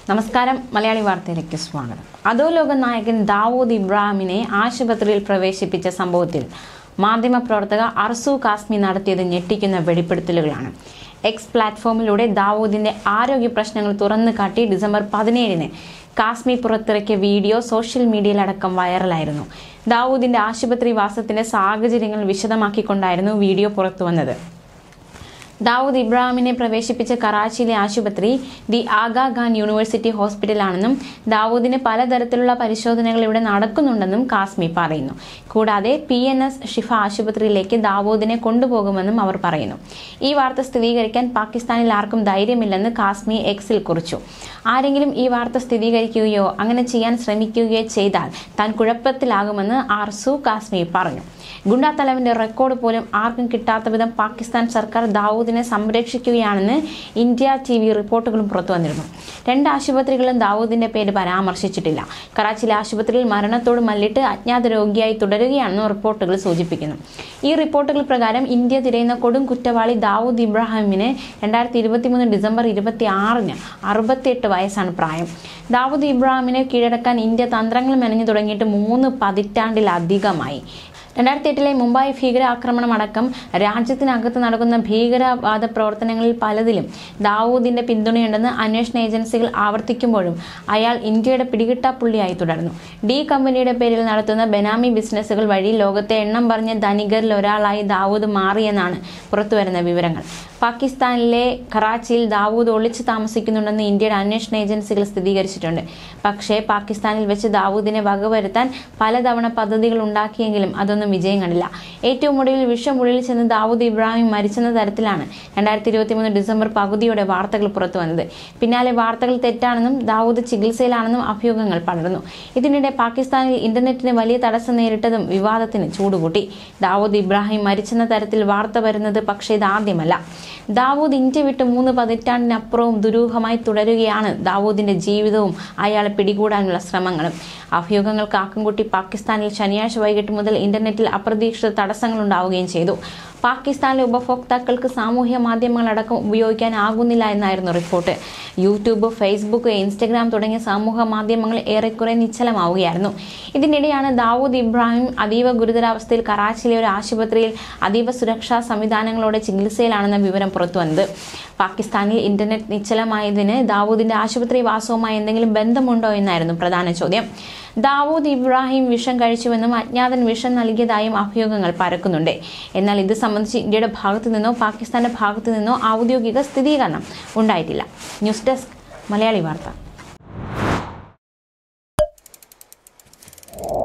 നമസ്കാരം മലയാളി വാർത്തയിലേക്ക് സ്വാഗതം അധോലോക നായകൻ ദാവൂദ് ഇബ്രാഹിമിനെ ആശുപത്രിയിൽ പ്രവേശിപ്പിച്ച സംഭവത്തിൽ മാധ്യമപ്രവർത്തക അർസു കാസ്മി നടത്തിയത് ഞെട്ടിക്കുന്ന വെളിപ്പെടുത്തലുകളാണ് എക്സ് പ്ലാറ്റ്ഫോമിലൂടെ ദാവൂദിന്റെ ആരോഗ്യ പ്രശ്നങ്ങൾ തുറന്നു കാട്ടി ഡിസംബർ പതിനേഴിന് കാസ്മി പുറത്തിറക്കിയ വീഡിയോ സോഷ്യൽ മീഡിയയിലടക്കം വൈറലായിരുന്നു ദാവൂദിന്റെ ആശുപത്രി വാസത്തിന്റെ സാഹചര്യങ്ങൾ വിശദമാക്കിക്കൊണ്ടായിരുന്നു വീഡിയോ പുറത്തുവന്നത് ദാവൂദ് ഇബ്രാഹിമിനെ പ്രവേശിപ്പിച്ച കറാച്ചിയിലെ ആശുപത്രി ദി ആഗാ ഖാൻ യൂണിവേഴ്സിറ്റി ഹോസ്പിറ്റലാണെന്നും ദാവൂദിന് പലതരത്തിലുള്ള പരിശോധനകൾ ഇവിടെ നടക്കുന്നുണ്ടെന്നും കാസ്മി പറയുന്നു കൂടാതെ പി എൻ എസ് ഷിഫ ആശുപത്രിയിലേക്ക് ദാവൂദിനെ കൊണ്ടുപോകുമെന്നും അവർ പറയുന്നു ഈ വാർത്ത സ്ഥിരീകരിക്കാൻ പാകിസ്ഥാനിൽ ആർക്കും ധൈര്യമില്ലെന്ന് കാസ്മി എക്സിൽ കുറിച്ചു ആരെങ്കിലും ഈ വാർത്ത സ്ഥിരീകരിക്കുകയോ അങ്ങനെ ചെയ്യാൻ ശ്രമിക്കുകയോ ചെയ്താൽ താൻ കുഴപ്പത്തിലാകുമെന്ന് ആർസു കാസ്മി പറഞ്ഞു ഗുണ്ടാ തലവന്റെ റെക്കോർഡ് പോലും ആർക്കും കിട്ടാത്ത വിധം പാകിസ്ഥാൻ സർക്കാർ ദാവൂദിനെ സംരക്ഷിക്കുകയാണെന്ന് ഇന്ത്യ ടി വി റിപ്പോർട്ടുകളും പുറത്തു വന്നിരുന്നു രണ്ട് ആശുപത്രികളും ദാവൂദിന്റെ പേര് പരാമർശിച്ചിട്ടില്ല കറാച്ചിയിലെ ആശുപത്രിയിൽ മരണത്തോട് മല്ലിട്ട് അജ്ഞാത രോഗിയായി തുടരുകയാണെന്നും റിപ്പോർട്ടുകൾ സൂചിപ്പിക്കുന്നു ഈ റിപ്പോർട്ടുകൾ പ്രകാരം ഇന്ത്യ തിരയുന്ന കൊടും കുറ്റവാളി ദാവൂദ് ഇബ്രാഹിമിന് രണ്ടായിരത്തി ഇരുപത്തിമൂന്ന് ഡിസംബർ ഇരുപത്തി ആറിന് അറുപത്തിയെട്ട് വയസ്സാണ് പ്രായം ദാവൂദ് ഇബ്രാഹിമിനെ കീഴടക്കാൻ ഇന്ത്യ തന്ത്രങ്ങൾ മെനഞ്ഞു തുടങ്ങിയിട്ട് മൂന്ന് പതിറ്റാണ്ടിലധികമായി രണ്ടായിരത്തി എട്ടിലെ മുംബൈ ഭീകരാക്രമണം അടക്കം രാജ്യത്തിനകത്ത് നടക്കുന്ന ഭീകരവാദ പ്രവർത്തനങ്ങളിൽ പലതിലും ദാവൂദിന്റെ പിന്തുണയുണ്ടെന്ന് അന്വേഷണ ഏജൻസികൾ ആവർത്തിക്കുമ്പോഴും അയാൾ ഇന്ത്യയുടെ പിടികിട്ടാപ്പുള്ളിയായി തുടർന്നു ഡി കമ്പനിയുടെ പേരിൽ നടത്തുന്ന ബെനാമി ബിസിനസ്സുകൾ വഴി ലോകത്തെ എണ്ണം പറഞ്ഞ ധനികരിൽ ഒരാളായി ദാവൂദ് മാറിയെന്നാണ് പുറത്തുവരുന്ന വിവരങ്ങൾ പാകിസ്ഥാനിലെ കറാച്ചിയിൽ ദാവൂദ് ഒളിച്ചു താമസിക്കുന്നുണ്ടെന്ന് ഇന്ത്യയുടെ അന്വേഷണ ഏജൻസികൾ സ്ഥിരീകരിച്ചിട്ടുണ്ട് പക്ഷേ പാകിസ്ഥാനിൽ വെച്ച് ദാവൂദിനെ വകവരുത്താൻ പലതവണ പദ്ധതികൾ ഉണ്ടാക്കിയെങ്കിലും അതൊന്നും വിജയം കണ്ടില്ല ഏറ്റവും ഒടുവിൽ വിഷമുള്ളിൽ ചെന്ന് ദാവൂദ് ഇബ്രാഹിം മരിച്ചെന്ന തരത്തിലാണ് രണ്ടായിരത്തി ഇരുപത്തി മൂന്ന് ഡിസംബർ പകുതിയോടെ വാർത്തകൾ പുറത്തു വന്നത് പിന്നാലെ വാർത്തകൾ തെറ്റാണെന്നും ദാവൂദ് ചികിത്സയിലാണെന്നും അഭ്യൂഹങ്ങൾ പടർന്നു ഇതിനിടെ പാകിസ്ഥാനിൽ ഇന്റർനെറ്റിന് വലിയ തടസ്സം നേരിട്ടതും വിവാദത്തിന് ചൂടുകൂട്ടി ദാവൂദ് ഇബ്രാഹിം മരിച്ചെന്ന തരത്തിൽ വാർത്ത വരുന്നത് പക്ഷേ ഇതാദ്യമല്ല ദാവൂദ് ഇന്ത്യ വിട്ട് മൂന്ന് പതിറ്റാണ്ടിനപ്പുറവും ദുരൂഹമായി തുടരുകയാണ് ദാവൂദിന്റെ ജീവിതവും അയാളെ പിടികൂടാനുള്ള ശ്രമങ്ങളും അഭ്യൂഹങ്ങൾക്ക് ആക്കംകൂട്ടി പാകിസ്ഥാനിൽ ശനിയാഴ്ച വൈകിട്ട് മുതൽ ഇന്റർനെറ്റിൽ അപ്രതീക്ഷിത തടസ്സങ്ങൾ ഉണ്ടാവുകയും ചെയ്തു പാകിസ്ഥാനിലെ ഉപഭോക്താക്കൾക്ക് സാമൂഹ്യ മാധ്യമങ്ങളടക്കം ഉപയോഗിക്കാനാകുന്നില്ല എന്നായിരുന്നു റിപ്പോർട്ട് യൂട്യൂബ് ഫേസ്ബുക്ക് ഇൻസ്റ്റഗ്രാം തുടങ്ങിയ സമൂഹ മാധ്യമങ്ങൾ ഏറെക്കുറെ നിശ്ചലമാവുകയായിരുന്നു ഇതിനിടെയാണ് ദാവൂദ് ഇബ്രാഹിം അതീവ ഗുരുതരാവസ്ഥയിൽ കറാച്ചിയിലെ ഒരു ആശുപത്രിയിൽ അതീവ സുരക്ഷാ സംവിധാനങ്ങളോടെ ചികിത്സയിലാണെന്ന വിവരം പുറത്തുവന്നത് പാകിസ്ഥാനിൽ ഇന്റർനെറ്റ് നിശ്ചലമായതിന് ദാവൂദിന്റെ ആശുപത്രി വാസവുമായി എന്തെങ്കിലും ബന്ധമുണ്ടോ എന്നായിരുന്നു പ്രധാന ചോദ്യം ദാവൂദ് ഇബ്രാഹിം വിഷം കഴിച്ചുവെന്നും അജ്ഞാതൻ വിഷം നൽകിയതായും അഭ്യൂഹങ്ങൾ പരക്കുന്നുണ്ട് എന്നാൽ ഇത് സംബന്ധിച്ച് ഇന്ത്യയുടെ ഭാഗത്തു നിന്നോ പാകിസ്ഥാന്റെ ഭാഗത്തു നിന്നോ ഔദ്യോഗിക സ്ഥിരീകരണം ഉണ്ടായിട്ടില്ല ന്യൂസ് ഡെസ്ക് മലയാളി വാർത്ത